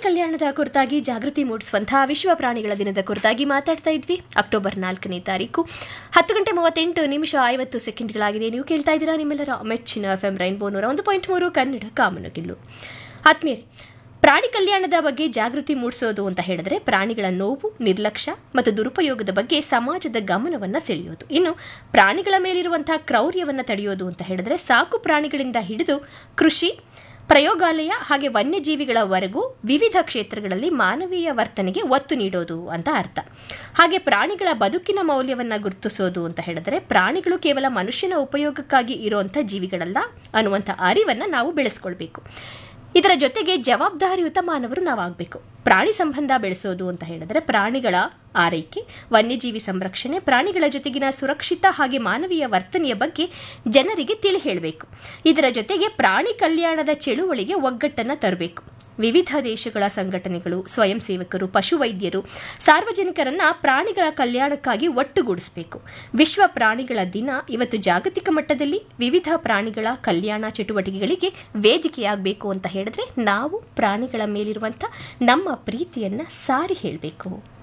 ಕಲ್ಯಾಣದ ಕುರಿತಾಗಿ ಜಾಗೃತಿ ಮೂಡಿಸುವಂತಹ ವಿಶ್ವ ಪ್ರಾಣಿಗಳ ದಿನದ ಕುರಿತಾಗಿ ಮಾತಾಡ್ತಾ ಇದ್ವಿ ಅಕ್ಟೋಬರ್ ನಾಲ್ಕನೇ ತಾರೀಕು ಹತ್ತು ಗಂಟೆ ಮೂವತ್ತೆಂಟು ನಿಮಿಷ ಐವತ್ತು ಸೆಕೆಂಡ್ಗಳಾಗಿದೆ ನೀವು ಕೇಳ್ತಾ ಇದ್ದೀರಾ ನಿಮ್ಮೆಲ್ಲರ ಮೆಚ್ಚಿನ ಎಫ್ ಎಂ ರೈನ್ಬೋ ನೂರ ಒಂದು ಪಾಯಿಂಟ್ ಮೂರು ಕನ್ನಡ ಕಾಮನಗಿಲ್ಲು ಆತ್ಮೀಯರೇ ಪ್ರಾಣಿ ಕಲ್ಯಾಣದ ಬಗ್ಗೆ ಜಾಗೃತಿ ಮೂಡಿಸೋದು ಅಂತ ಹೇಳಿದ್ರೆ ಪ್ರಾಣಿಗಳ ನೋವು ನಿರ್ಲಕ್ಷ್ಯ ಮತ್ತು ದುರುಪಯೋಗದ ಬಗ್ಗೆ ಸಮಾಜದ ಗಮನವನ್ನು ಸೆಳೆಯೋದು ಇನ್ನು ಪ್ರಾಣಿಗಳ ಮೇಲಿರುವಂತಹ ಕ್ರೌರ್ಯವನ್ನು ತಡೆಯೋದು ಅಂತ ಹೇಳಿದ್ರೆ ಸಾಕು ಪ್ರಾಣಿಗಳಿಂದ ಹಿಡಿದು ಕೃಷಿ ಪ್ರಯೋಗಾಲಯ ಹಾಗೆ ವನ್ಯಜೀವಿಗಳವರೆಗೂ ವಿವಿಧ ಕ್ಷೇತ್ರಗಳಲ್ಲಿ ಮಾನವೀಯ ವರ್ತನೆಗೆ ಒತ್ತು ನೀಡೋದು ಅಂತ ಅರ್ಥ ಹಾಗೆ ಪ್ರಾಣಿಗಳ ಬದುಕಿನ ಮೌಲ್ಯವನ್ನು ಗುರುತಿಸೋದು ಅಂತ ಹೇಳಿದ್ರೆ ಪ್ರಾಣಿಗಳು ಕೇವಲ ಮನುಷ್ಯನ ಉಪಯೋಗಕ್ಕಾಗಿ ಇರುವಂಥ ಜೀವಿಗಳಲ್ಲ ಅನ್ನುವಂಥ ಅರಿವನ್ನು ನಾವು ಬೆಳೆಸ್ಕೊಳ್ಬೇಕು ಇದರ ಜೊತೆಗೆ ಜವಾಬ್ದಾರಿಯುತ ಮಾನವರು ನಾವಾಗಬೇಕು ಪ್ರಾಣಿ ಸಂಬಂಧ ಬೆಳೆಸೋದು ಅಂತ ಹೇಳಿದ್ರೆ ಪ್ರಾಣಿಗಳ ಆರೈಕೆ ವನ್ಯಜೀವಿ ಸಂರಕ್ಷಣೆ ಪ್ರಾಣಿಗಳ ಜೊತೆಗಿನ ಸುರಕ್ಷಿತ ಹಾಗೆ ಮಾನವೀಯ ವರ್ತನೆಯ ಬಗ್ಗೆ ಜನರಿಗೆ ತಿಳಿ ಹೇಳಬೇಕು ಇದರ ಜೊತೆಗೆ ಪ್ರಾಣಿ ಕಲ್ಯಾಣದ ಚಳುವಳಿಗೆ ಒಗ್ಗಟ್ಟನ್ನು ತರಬೇಕು ವಿವಿಧ ದೇಶಗಳ ಸಂಘಟನೆಗಳು ಸ್ವಯಂ ಸೇವಕರು ಪಶುವೈದ್ಯರು ಸಾರ್ವಜನಿಕರನ್ನ ಪ್ರಾಣಿಗಳ ಕಲ್ಯಾಣಕ್ಕಾಗಿ ಒಟ್ಟುಗೂಡಿಸಬೇಕು ವಿಶ್ವ ಪ್ರಾಣಿಗಳ ದಿನ ಇವತ್ತು ಜಾಗತಿಕ ಮಟ್ಟದಲ್ಲಿ ವಿವಿಧ ಪ್ರಾಣಿಗಳ ಕಲ್ಯಾಣ ಚಟುವಟಿಕೆಗಳಿಗೆ ವೇದಿಕೆಯಾಗಬೇಕು ಅಂತ ಹೇಳಿದ್ರೆ ನಾವು ಪ್ರಾಣಿಗಳ ಮೇಲಿರುವಂಥ ನಮ್ಮ ಪ್ರೀತಿಯನ್ನ ಸಾರಿ ಹೇಳಬೇಕು